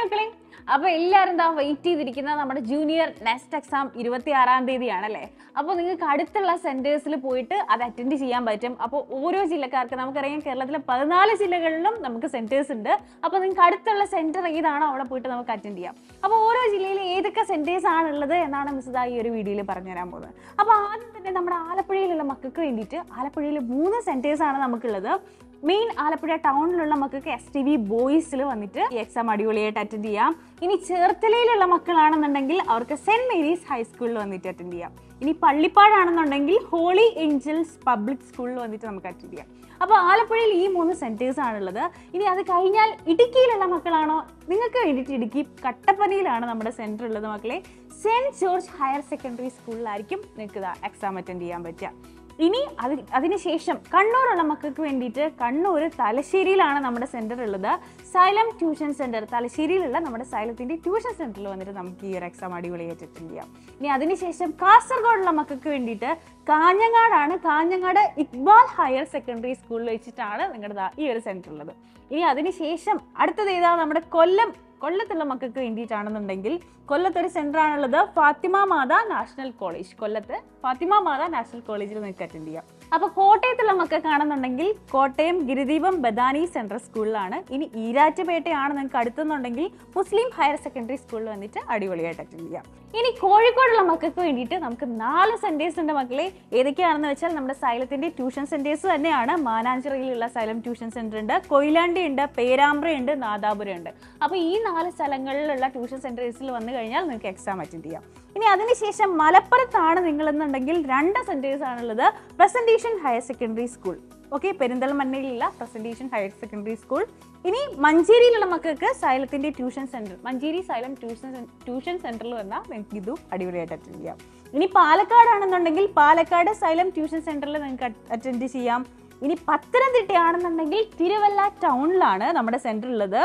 മക്കളെ അപ്പൊ എല്ലാവരും എന്താ വെയിറ്റ് ചെയ്തിരിക്കുന്ന നമ്മുടെ ജൂനിയർ നെക്സ്റ്റ് എക്സാം ഇരുപത്തി ആറാം തീയതിയാണല്ലേ അപ്പോൾ നിങ്ങൾക്ക് അടുത്തുള്ള സെന്റേഴ്സിൽ പോയിട്ട് അത് അറ്റൻഡ് ചെയ്യാൻ പറ്റും അപ്പോൾ ഓരോ ജില്ലക്കാർക്ക് നമുക്കറിയാം കേരളത്തിലെ പതിനാല് ജില്ലകളിലും നമുക്ക് സെന്റേഴ്സ് ഉണ്ട് അപ്പോൾ നിങ്ങൾക്ക് അടുത്തുള്ള സെന്റർ ഏതാണോ അവിടെ പോയിട്ട് നമുക്ക് അറ്റൻഡ് ചെയ്യാം അപ്പോൾ ഓരോ ജില്ലയിൽ ഏതൊക്കെ സെന്റേഴ്സ് ആണുള്ളത് എന്നാണ് മിസ് ഈ ഒരു വീഡിയോയിൽ പറഞ്ഞുതരാൻ പോകുന്നത് അപ്പോൾ ആദ്യം തന്നെ നമ്മുടെ ആലപ്പുഴയിലുള്ള മക്കൾക്ക് വേണ്ടിയിട്ട് ആലപ്പുഴയിൽ മൂന്ന് സെന്റേഴ്സ് ആണ് നമുക്കുള്ളത് മെയിൻ ആലപ്പുഴ ടൗണിലുള്ള മക്കൾക്ക് എസ് ടി വി ബോയ്സിൽ വന്നിട്ട് ഈ എക്സാം അടിപൊളിയായിട്ട് അറ്റൻഡ് ചെയ്യാം ഇനി ചേർത്തലയിലുള്ള മക്കളാണെന്നുണ്ടെങ്കിൽ അവർക്ക് സെന്റ് മേരീസ് ഹൈസ്കൂളിൽ വന്നിട്ട് അറ്റൻഡ് ചെയ്യാം ഇനി പള്ളിപ്പാടാണെന്നുണ്ടെങ്കിൽ ഹോളി ഏഞ്ചൽസ് പബ്ലിക് സ്കൂളിൽ വന്നിട്ട് നമുക്ക് അറ്റൻഡ് ചെയ്യാം അപ്പോൾ ആലപ്പുഴയിൽ ഈ മൂന്ന് സെന്റേഴ്സ് ആണുള്ളത് ഇനി അത് കഴിഞ്ഞാൽ ഇടുക്കിയിലുള്ള മക്കളാണോ നിങ്ങൾക്ക് വേണ്ടിയിട്ട് ഇടുക്കി കട്ടപ്പനയിലാണ് നമ്മുടെ സെന്റർ ഉള്ളത് മക്കളെ സെന്റ് ജോർജ് ഹയർ സെക്കൻഡറി സ്കൂളിലായിരിക്കും നിങ്ങൾക്ക് എക്സാം അറ്റൻഡ് ചെയ്യാൻ പറ്റുക ഇനി അത് അതിനുശേഷം കണ്ണൂരുള്ള മക്കൾക്ക് വേണ്ടിയിട്ട് കണ്ണൂർ തലശ്ശേരിയിലാണ് നമ്മുടെ സെന്റർ ഉള്ളത് സൈലം ട്യൂഷൻ സെന്റർ തലശ്ശേരിയിലുള്ള നമ്മുടെ സൈലത്തിന്റെ ട്യൂഷൻ സെന്ററിൽ വന്നിട്ട് നമുക്ക് ഈ ഒരു എക്സാം അടിപൊളിയായിട്ട് അറ്റൻഡ് ചെയ്യാം ഇനി അതിനുശേഷം കാസർഗോഡുള്ള മക്കൾക്ക് വേണ്ടിയിട്ട് കാഞ്ഞങ്ങാടാണ് കാഞ്ഞങ്ങാട് ഇക്ബാൽ ഹയർ സെക്കൻഡറി സ്കൂളിൽ വെച്ചിട്ടാണ് നിങ്ങളുടെ ദാ ഈ ഒരു സെന്റർ ഉള്ളത് ഇനി അതിനുശേഷം അടുത്തത് ഏതാ നമ്മുടെ കൊല്ലം കൊല്ലത്തുള്ള മക്കൾക്ക് വേണ്ടിയിട്ടാണെന്നുണ്ടെങ്കിൽ കൊല്ലത്ത് ഒരു സെന്റർ ആണുള്ളത് ഫാത്തിമ മാത നാഷണൽ കോളേജ് കൊല്ലത്ത് ഫാത്തിമ മാത നാഷണൽ കോളേജിൽ നിങ്ങൾക്ക് അറ്റൻഡ് ചെയ്യാം അപ്പൊ കോട്ടയത്തുള്ള മക്കൾക്കാണെന്നുണ്ടെങ്കിൽ കോട്ടയം ഗിരിദീപം ബദാനി സെൻട്രൽ സ്കൂളിലാണ് ഇനി ഈരാറ്റുപേട്ടയാണ് നിങ്ങൾക്ക് അടുത്തെന്നുണ്ടെങ്കിൽ മുസ്ലിം ഹയർ സെക്കൻഡറി സ്കൂളിൽ വന്നിട്ട് അടിപൊളിയായിട്ട് അറ്റൻഡ് ചെയ്യാം ഇനി കോഴിക്കോടുള്ള മക്കൾക്ക് വേണ്ടിയിട്ട് നമുക്ക് നാല് സെന്റേഴ്സ് ഉണ്ട് മക്കളെ ഏതൊക്കെയാണെന്ന് വെച്ചാൽ നമ്മുടെ സൈലത്തിന്റെ ട്യൂഷൻ സെന്റേഴ്സ് തന്നെയാണ് മാനാഞ്ചിറയിലുള്ള സൈലം ട്യൂഷൻ സെന്റർ ഉണ്ട് കൊയിലാണ്ടി ഉണ്ട് പേരാമ്പ്ര ഉണ്ട് നാദാപുരം ഉണ്ട് അപ്പോൾ ഈ നാല് സ്ഥലങ്ങളിലുള്ള ട്യൂഷൻ സെന്റേഴ്സിൽ വന്നു കഴിഞ്ഞാൽ നിങ്ങൾക്ക് എക്സാം അറ്റൻഡ് ചെയ്യാം ഇനി അതിനുശേഷം മലപ്പുറത്താണ് നിങ്ങളെന്നുണ്ടെങ്കിൽ രണ്ട് സെന്റേഴ്സ് ആണുള്ളത് Presentation higher secondary school okay പെരിന്തൽമണ്ണയിലുള്ള പ്രസന്റേഷൻ ഹയർ സെക്കൻഡറി സ്കൂൾ ഇനി മഞ്ചേരിയിലുള്ള മക്കൾക്ക് സൈലത്തിന്റെ tuition centre Manjeri Xylem tuition tuition സെന്ററിൽ വന്നാൽ നിങ്ങൾക്ക് ഇതും അടിപൊളിയായിട്ട് അറ്റൻഡ് ചെയ്യാം ഇനി പാലക്കാടാണെന്നുണ്ടെങ്കിൽ പാലക്കാട് സൈലം ട്യൂഷൻ സെന്ററിൽ നിങ്ങൾക്ക് അറ്റൻഡ് ചെയ്യാം ഇനി പത്തനംതിട്ടയാണെന്നുണ്ടെങ്കിൽ തിരുവല്ല ടൗണിലാണ് നമ്മുടെ സെന്റർ ഉള്ളത്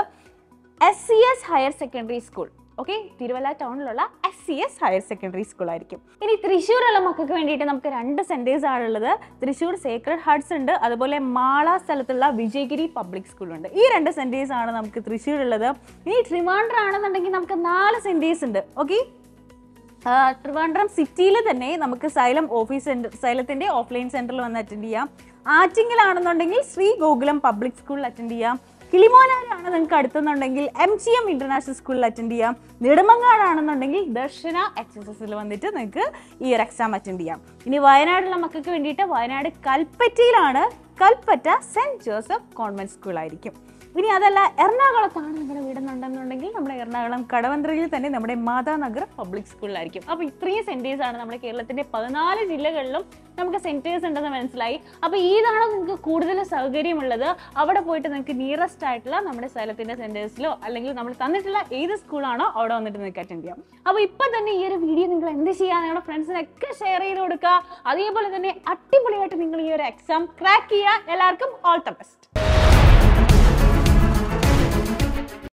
S C S higher secondary school okay Thiruvalla ടൗണിലുള്ള S C S higher secondary school ആയിരിക്കും ഇനി തൃശ്ശൂരുള്ള മക്കൾക്ക് വേണ്ടിയിട്ട് നമുക്ക് രണ്ട് സെന്റേഴ്സ് ആണുള്ളത് തൃശ്ശൂർ സേക്രഡ് ഹാർട്സ് ഉണ്ട് അതുപോലെ മാള സ്ഥലത്തുള്ള വിജയഗിരി പബ്ലിക് സ്കൂൾ ഉണ്ട് ഈ രണ്ട് സെന്റേഴ്സ് ആണ് നമുക്ക് തൃശ്ശൂരുള്ളത് ഇനി ട്രിവാൻഡ്രം ആണെന്നുണ്ടെങ്കിൽ നമുക്ക് നാല് സെന്റേഴ്സ് ഉണ്ട് ഓക്കെ ട്രിവാൻഡ്രം സിറ്റിയിൽ തന്നെ നമുക്ക് സൈലം ഓഫീസ് സെന്റർ സൈലത്തിന്റെ ഓഫ്ലൈൻ സെന്ററിൽ വന്ന് അറ്റൻഡ് ചെയ്യാം ആറ്റിങ്ങിലാണെന്നുണ്ടെങ്കിൽ ശ്രീ ഗോകുലം പബ്ലിക് സ്കൂളിൽ അറ്റൻഡ് ചെയ്യാം കിളിമോനാരാണ് നിങ്ങൾക്ക് അടുത്തെന്നുണ്ടെങ്കിൽ എം ജി എം ഇന്റർനാഷണൽ സ്കൂളിൽ അറ്റൻഡ് ചെയ്യാം നെടുമങ്ങാടാണെന്നുണ്ടെങ്കിൽ ദർശന എച്ച് എസ് എസിൽ വന്നിട്ട് നിങ്ങൾക്ക് ഈ ഒരു എക്സാം അറ്റൻഡ് ചെയ്യാം ഇനി വയനാടുള്ള മക്കൾക്ക് വേണ്ടിയിട്ട് വയനാട് കൽപ്പറ്റയിലാണ് Kalpetta saint Joseph convent school ആയിരിക്കും ഇനി അതല്ല എറണാകുളത്താണ് നിങ്ങളുടെ വീടെന്നുണ്ടെന്നുണ്ടെങ്കിൽ നമ്മുടെ എറണാകുളം കടവന്ത്രയിൽ തന്നെ നമ്മുടെ മാതാനഗർ പബ്ലിക് സ്കൂളിലായിരിക്കും അപ്പോൾ ഇത്രയും സെന്റേഴ്സ് ആണ് നമ്മുടെ കേരളത്തിന്റെ പതിനാല് ജില്ലകളിലും നമുക്ക് സെന്റേഴ്സ് ഉണ്ടെന്ന് മനസ്സിലായി അപ്പോൾ ഏതാണോ നിങ്ങൾക്ക് കൂടുതൽ സൗകര്യമുള്ളത് അവിടെ പോയിട്ട് നിങ്ങൾക്ക് നിയറസ്റ്റ് ആയിട്ടുള്ള നമ്മുടെ സ്ഥലത്തിന്റെ സെന്റേഴ്സിലോ അല്ലെങ്കിൽ നമ്മൾ തന്നിട്ടുള്ള ഏത് സ്കൂളാണോ അവിടെ വന്നിട്ട് നിങ്ങൾക്ക് അറ്റൻഡ് ചെയ്യാം അപ്പോൾ ഇപ്പൊ തന്നെ ഈ ഒരു വീഡിയോ നിങ്ങൾ എന്ത് ചെയ്യാൻ നിങ്ങളുടെ ഫ്രണ്ട്സിനൊക്കെ ഷെയർ ചെയ്ത് കൊടുക്കുക അതേപോലെ തന്നെ അടിപൊളിയായിട്ട് നിങ്ങൾ ഈ ഒരു എക്സാം ക്രാക്ക് ചെയ്യുക എല്ലാവർക്കും ഓൾ ദ ബെസ്റ്റ്